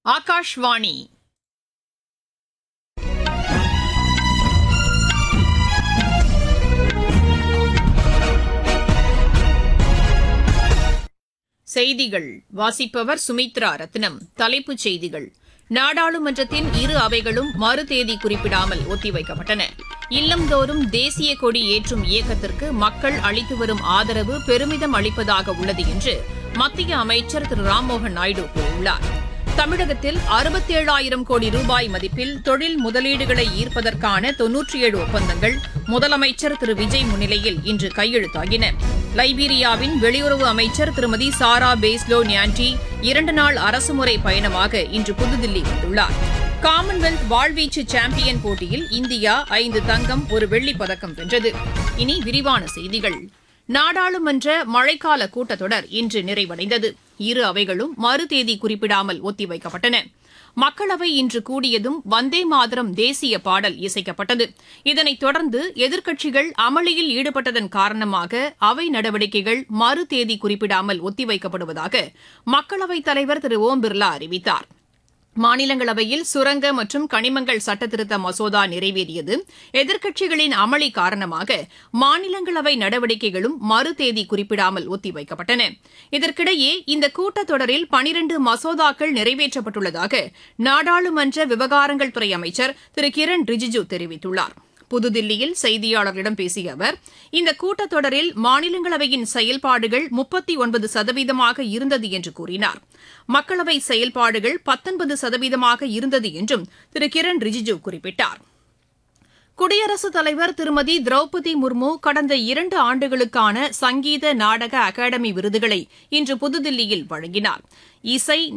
ஆகாஷ்வாணி செய்திகள் வாசிப்பவர் சுமித்ரா ரத்னம் தலைப்புச் செய்திகள் நாடாளுமன்றத்தின் இரு அவைகளும் மறு தேதி குறிப்பிடாமல் ஒத்திவைக்கப்பட்டன இல்லந்தோறும் தேசிய கொடி ஏற்றும் இயக்கத்திற்கு மக்கள் அளித்து வரும் ஆதரவு பெருமிதம் அளிப்பதாக உள்ளது என்று மத்திய அமைச்சர் திரு ராம்மோகன் நாயுடு கூறியுள்ளார் தமிழகத்தில் அறுபத்தேழாயிரம் கோடி ரூபாய் மதிப்பில் தொழில் முதலீடுகளை ஈர்ப்பதற்கான தொன்னூற்றி ஏழு ஒப்பந்தங்கள் முதலமைச்சர் திரு விஜய் முன்னிலையில் இன்று கையெழுத்தாகின லைபீரியாவின் வெளியுறவு அமைச்சர் திருமதி சாரா பேஸ்லோ நியாண்டி இரண்டு நாள் அரசுமுறை பயணமாக இன்று புதுதில்லி வந்துள்ளார் காமன்வெல்த் வாழ்வீச்சு சாம்பியன் போட்டியில் இந்தியா ஐந்து தங்கம் ஒரு வெள்ளிப் பதக்கம் வென்றது இனி விரிவான செய்திகள் நாடாளுமன்ற மழைக்கால கூட்டத்தொடர் இன்று நிறைவடைந்தது இரு அவைகளும் மறு தேதி குறிப்பிடாமல் ஒத்திவைக்கப்பட்டன மக்களவை இன்று கூடியதும் வந்தே மாதரம் தேசிய பாடல் இசைக்கப்பட்டது இதனைத் தொடர்ந்து எதிர்க்கட்சிகள் அமளியில் ஈடுபட்டதன் காரணமாக அவை நடவடிக்கைகள் மறு தேதி குறிப்பிடாமல் ஒத்திவைக்கப்படுவதாக மக்களவைத் தலைவர் திரு ஓம் பிர்லா அறிவித்தார் மாநிலங்களவையில் சுரங்க மற்றும் கனிமங்கள் சட்டத்திருத்த மசோதா நிறைவேறியது எதிர்க்கட்சிகளின் அமளி காரணமாக மாநிலங்களவை நடவடிக்கைகளும் மறு தேதி குறிப்பிடாமல் ஒத்திவைக்கப்பட்டன இதற்கிடையே இந்த கூட்டத்தொடரில் பனிரண்டு மசோதாக்கள் நிறைவேற்றப்பட்டுள்ளதாக நாடாளுமன்ற விவகாரங்கள் துறை அமைச்சர் திரு கிரண் ரிஜிஜு தெரிவித்துள்ளார் புதுதில்லியில் செய்தியாளர்களிடம் பேசிய அவர் இந்த கூட்டத்தொடரில் மாநிலங்களவையின் செயல்பாடுகள் முப்பத்தி ஒன்பது சதவீதமாக இருந்தது என்று கூறினார் மக்களவை செயல்பாடுகள் பத்தொன்பது சதவீதமாக இருந்தது என்றும் திரு கிரண் ரிஜிஜு குறிப்பிட்டார் குடியரசுத் தலைவர் திருமதி திரௌபதி முர்மு கடந்த இரண்டு ஆண்டுகளுக்கான சங்கீத நாடக அகாடமி விருதுகளை இன்று புதுதில்லியில் வழங்கினார் இசை